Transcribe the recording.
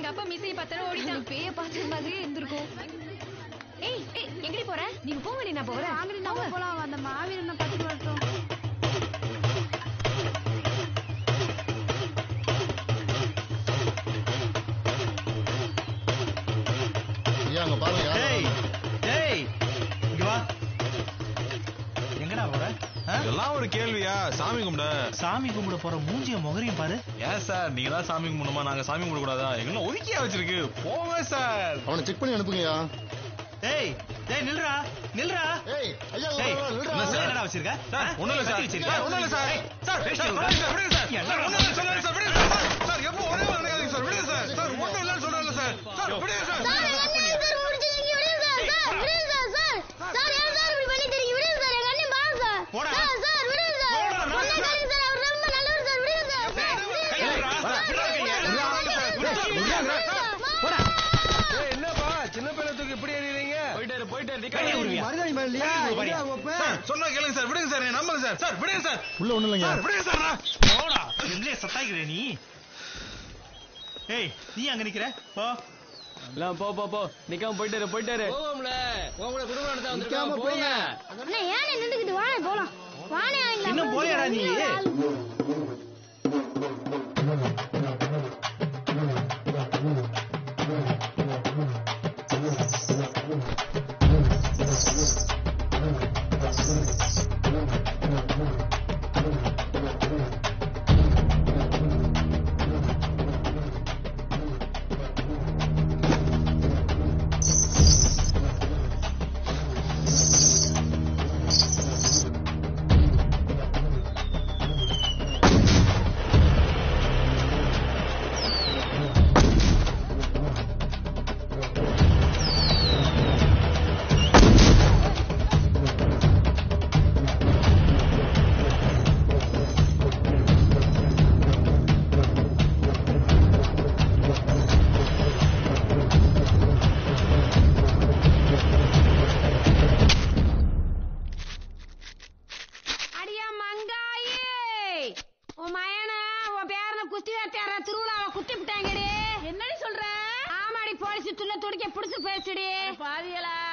அப்பா மீசையை பார்த்தாலும் ஓடிட்டான் பேய பார்த்த மாதிரியே இருந்திருக்கும் ஏய் ஏய் எங்கடி போற நீங்க போங்கடி நான் போறேன் வாங்கடி நம்ம போலாம் அந்த மாவீரனை பார்த்துட்டு வரட்டும் ஐயா அங்க பாருங்க யார் டேய் வராங்க. டேய் இங்க வா எங்கடா போற ஆ? இதெல்லாம் ஒரு கேள்வியா சாமி கும்பிட சாமி கும்பிட போற மூஞ்சிய முகரையும் பாரு ஏன் சார் நீங்க தான் சாமி கும்பிடணுமா நாங்க சாமி கும்பிட கூடாதா எங்களை ஒதுக்கியா வச்சிருக்கு போங்க சார் அவனை செக் பண்ணி அனுப்புங்கய்யா டேய் டேய் நில்றா நில்றா ஏய் ஐயா டேய் வா, வா, என்ன நில்றா. சார் என்னடா வச்சிருக்க சார் ஒண்ணும் இல்ல சார் கத்தி வச்சிருக்க? சார், ஒண்ணும் இல்ல சார் ஏய், சார் பேசி சார், விடுடா. விடுங்க சார், விடுங்க சார் என்னடா சார், ஒண்ணும் இல்ல சொல்லுங்க சார் விடுங்க சார் சார் எப்போ ஒரே ஒரு நினைக்காதீங்க சார் விடுங்க சார் சார் ஒண்ணும் இல்ல சொல்றேன் சார் சார் விடுங்க சார் போடா. போடா, நான் கையை விடுறா. விடுறா கையை. என்னப்பா சின்ன பையனை தூக்கி இப்படி எறியறீங்க போயிட்டாரு போயிட்டாரு கையை விடுவியா? மருதாணி மேல இல்லையா கையை விடு, எங்க அவங்க அப்பா? சார் சொன்னா கேளுங்க சார் விடுங்க சார் என்ன நம்புங்க சார் சார் விடுங்க சார் உள்ள ஒண்ணும் இல்லைங்க சார் விடுங்க சார் போடா எங்களே சத்தாய்க்கிற நீ ஏய் நீ அங்க நிக்கிற போ எல்லாம் போ போ போ நிக்காம போயிட்டாரு போயிட்டாரு போவோம்ல உங்களோட குடும்பம் நடத்த நிக்காம வந்திருக்கோம் போங்க போங்க இன்னும் போலியாடா நீ அடியா மங்காயே உன் மயன உன் பேரன குஸ்தி வேட்டையார திருவிழாவை குத்தி விட்டாங்கடி என்னடி சொல்ற ஆமாடி போலீஸ் துள்ள துடிக்க புடிச்சு போயிடுச்சுடி பாதியலா